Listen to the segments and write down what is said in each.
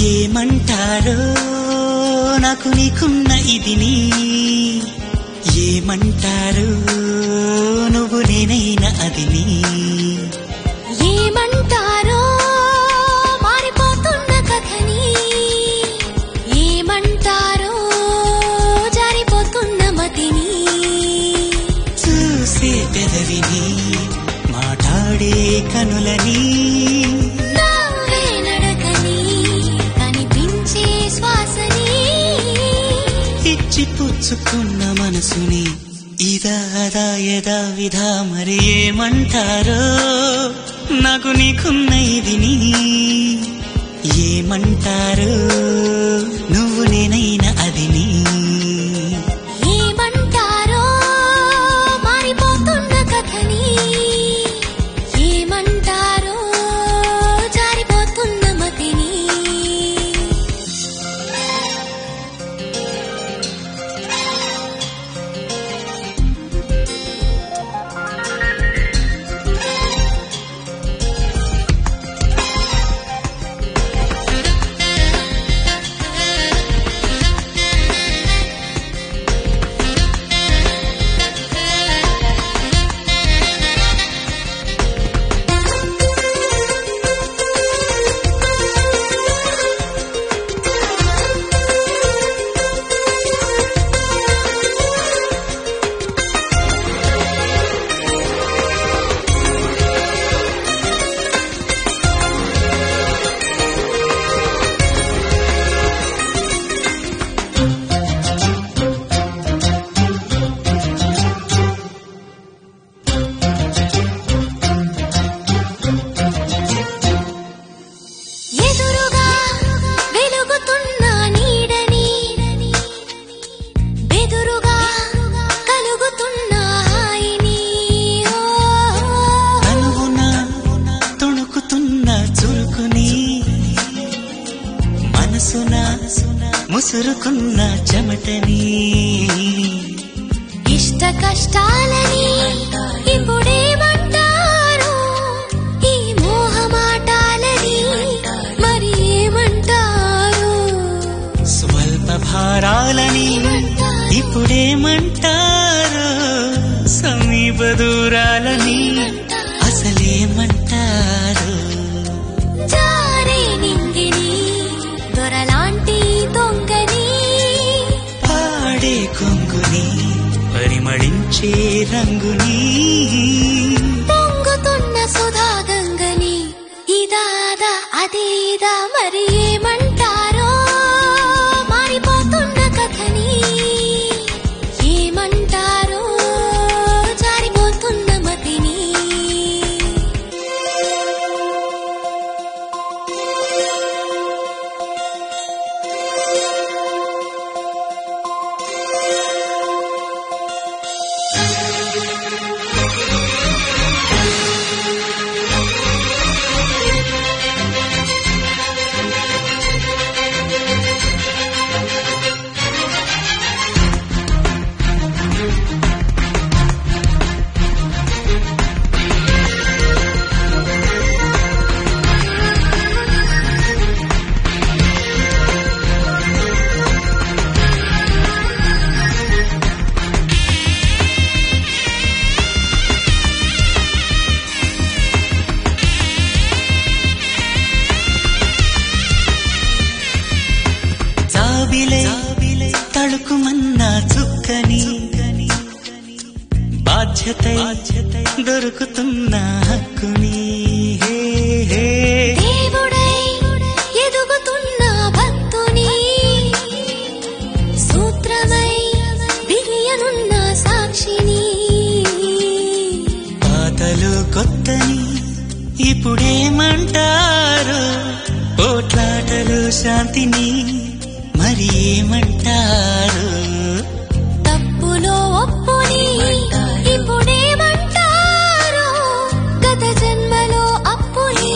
ఏమంటారో నాకు నీకున్న ఇదిని ఏమంటారు నువ్వు నేనైన అదిని ఏమంటారో మారిపోతున్న కథని ఏమంటారో జారిపోతున్న మతిని చూసే పెదవిని మాట్లాడే కనులని నవ్వే నడకని కనిపించే శ్వాసని ఇచ్చి పుచ్చుకున్న మనసుని ఇదా అదా యదా విధా మరి ఏమంటారో నాకు నీకున్న ఇదిని ఏమంటారు నువ్వు నేనైన అదిని ఏమంటారో మారిపోతున్న కథని ఏమంటారో జారిపోతున్న మతిని ఎదురుగా వెలుగుతున్న నీడని బెదురుగా కలుగుతున్న హాయిని ఓ, అనువున తొణుకుతున్న చురుకుని మనసున ముసురుకున్న చెమటని ఇష్ట కష్టాలని ఇప్పుడేమంటారు ఈ మోహమాటాలని మరి ఏమంటారు స్వల్ప భారాలని ఇప్పుడేమంటారు సమీప దూరాలని అసలేమంటారు జారే నింగిని దొరలాంటి దొంగని పాడే కొంగుని పరిమళించే రంగుని పొంగుతున్న సుధా గంగని ఇదాదా అదేదా మరి ఏమంటారో మారిపోతున్న కథని ఏమంటారో జారిపోతున్న మతిని జాబిలే తళుకుమన్న చుక్కని బాధ్యత దొరుకుతున్న హక్కుని హే హే దేవుడై ఎదుగుతున్న భక్తుని సూత్రమై బిరియనున్న సాక్షిని పాతలు కొత్తని ఇప్పుడేమంటారు పోట్లాటలు శాంతిని మరి ఏమంటారు తప్పులో ఒప్పుని ఇప్పుడేమంటారు గత జన్మలో అప్పుని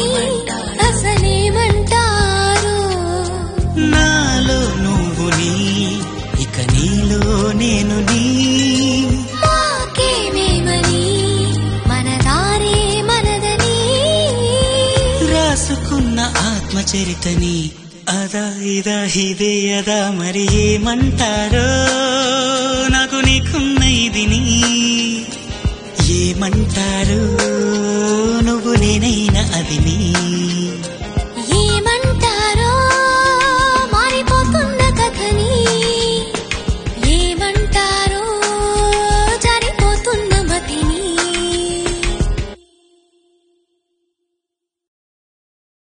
అసలేమంటారు నాలో నువ్వు నీ ఇక నీలో నేను నీ మాకేమేమని మన దారే మనదని రాసుకున్న ఆత్మచరితని అదా ఇదా ఇదే అదా మరి ఏమంటారో నాకు నీకున్న ఇదిని ఏమంటారు నువ్వు నేనైనా అది నీ